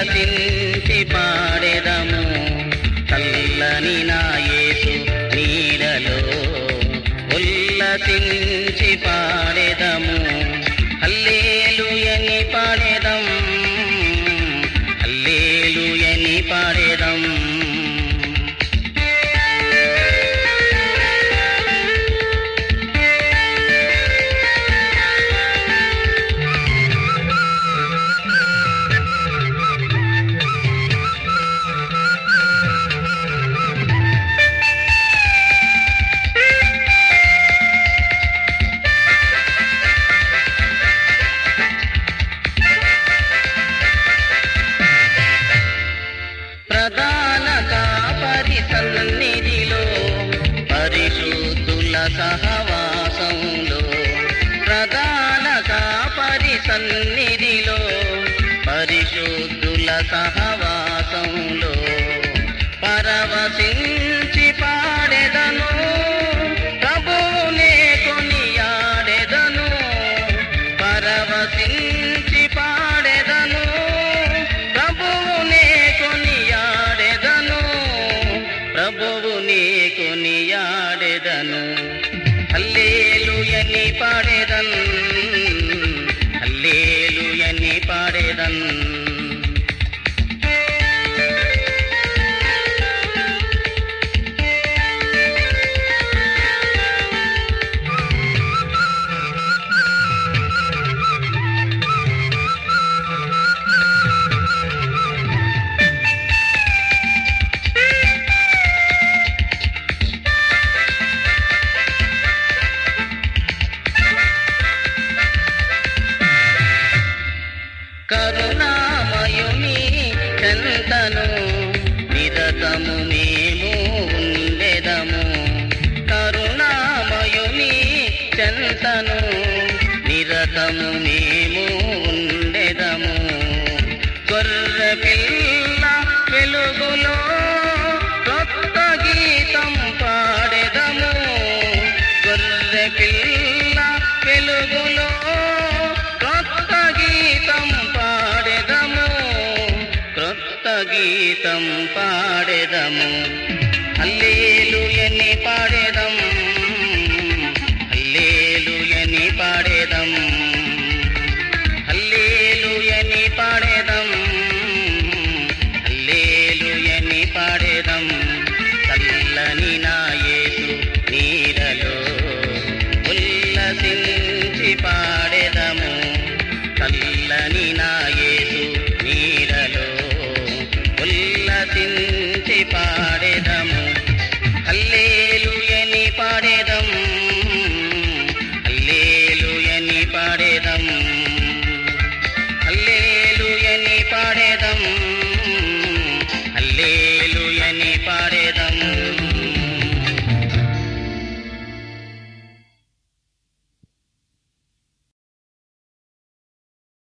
ఉల్లసించి పాడెదము చల్లని నా యేసు నీడలో ఉల్లసించి పాడెదము హల్లేలుయని పాడెదం హల్లేలుయని పాడెదం ప్రధాన కాపరి సన్నిధిలో పరిశుద్ధుల సహవాసంలో ప్రధాన కాపరి సన్నిధిలో పరిశుద్ధుల సహవాసంలో పరవశించి పాడెదను ప్రభువునే కొనియాడెదను పరవశించి పాడెదను ప్రభువునే కొనియాడెదను ప్రభువునే కొనియాడెదను హల్లేలుయని పాడెదన్ హల్లేలుయని పాడెదన్ కరుణామయుని చెంతను నిరతము మేము ఉండెదము కరుణామయుని చెంతను నిరతము మేము ఉండెదము గొర్రె పిల్ల వెలుగులో కొత్త గీతం పాడెదము గొర్రె పిల్ల వెలుగులో క్రొత్త గీతం పాడెదము క్రొత్త గీతం పాడెదము హల్లేలుయని పాడెదం హల్లేలుయని పాడెదం హల్లేలుయని పాడెదం హల్లేలుయని పాడెదం చల్లని నా యేసు నీడలో ఉల్లసించి పాడెదము చల్లని నా యేసు నీడలో ఉల్లసించి పాడెదము హల్లేలుయని పాడెదం హల్లేలుయని పాడెదం హల్లేలుయని పాడెదం హల్లేలుయని పాడెదం